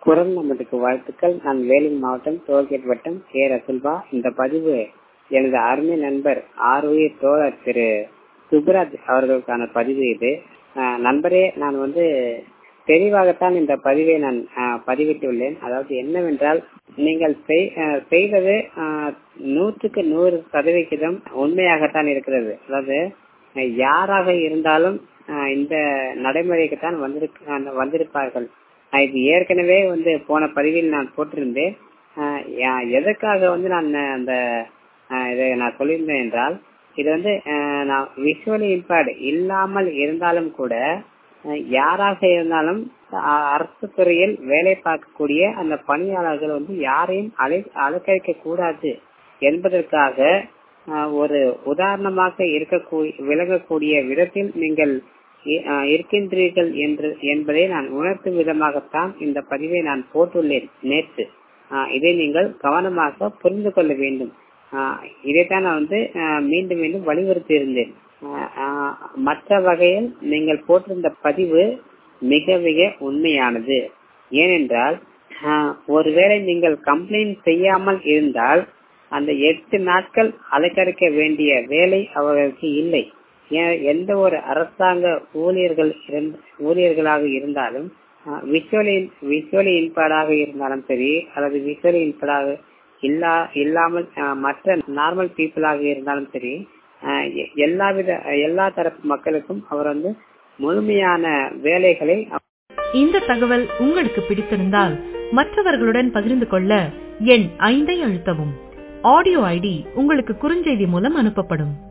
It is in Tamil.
குரல் நமதுக்கு வாழ்த்துக்கள் நான் வேலூர் மாவட்டம் டோல்கேட் வட்டம் கே ரசுல்பா இந்த பதிவு எனது அருமை நண்பர் ஆர்வய தோழர் திரு சுப்ராஜ் அவர்களுக்கான பதிவு இது அஹ் நண்பரே நான் வந்து தெளிவாகத்தான் இந்த பதிவை நான் அஹ், பதிவிட்டுள்ளேன் அதாவது என்னவென்றால் நீங்கள் செய்- அஹ், செய்தது அஹ், நூற்றுக்கு நூறு சதவிகிதம் உண்மையாகத்தான் இருக்கிறது அதாவது அஹ், யாராக இருந்தாலும் அஹ், இந்த நடைமுறைக்குத்தான் வந்திருக்க அந்த- வந்திருப்பார்கள் நான் இது ஏற்கனவே வந்து போன பதிவில் நான் போட்டிருந்தேன் அஹ், யா- எதற்காக வந்து நான் அந்த அஹ், இதை நான் சொல்லியிருந்தேன் என்றால் இது வந்து அஹ், நான் விஷுவலி இம்பேர்டு இல்லாமல் இருந்தாலும் கூட அஹ், யாராக இருந்தாலும் அஹ், அரசு துறையில் வேலை பார்க்கக்கூடிய அந்த பணியாளர்கள் வந்து யாரையும் அழை அலக்கழிக்க கூடாது என்பதற்காக அஹ், ஒரு உதாரணமாக இருக்கக்கூடிய விளங்கக்கூடிய விதத்தில் நீங்கள் இ- அஹ், இருக்கின்றீர்கள் என்று என்பதை நான் உணர்த்தும் விதமாகத்தான் இந்த பதிவை நான் போட்டுள்ளேன் நேற்று அஹ், இதை நீங்கள் கவனமாக புரிந்து கொள்ள வேண்டும் அஹ், இதைத்தான் நான் வந்து அஹ், மீண்டும் மீண்டும் வலியுறுத்தி இருந்தேன் அஹ், அஹ், மற்ற வகையில் நீங்கள் போட்டிருந்த பதிவு மிக மிக உண்மையானது ஏனென்றால் அஹ், ஒருவேளை நீங்கள் கம்ப்ளைண்ட் செய்யாமல் இருந்தால் அந்த எட்டு நாட்கள் அலைக்கழிக்க வேண்டிய வேலை அவர்களுக்கு இல்லை ஏன் எந்த ஒரு அரசாங்க ஊழியர்கள் இருந்த- ஊழியர்களாக இருந்தாலும் விஷுவலி விஷுவலி இன்பேர்டாக இருந்தாலும் சரி அல்லது விஷுவலி இன்பேர்டாக இல்லா இல்லாமல் அஹ், மற்ற நார்மல் பீப்புளாக இருந்தாலும் சரி அஹ், எ- எல்லாவித எல்லா தரப்பு மக்களுக்கும் அவர் வந்து முழுமையான வேலைகளை இந்த தகவல் உங்களுக்கு பிடித்திருந்தால் மற்றவர்களுடன் பகிர்ந்து கொள்ள எண் ஐந்தை அழுத்தவும் ஆடியோ ஐடி உங்களுக்கு குறுஞ்செய்தி மூலம் அனுப்பப்படும்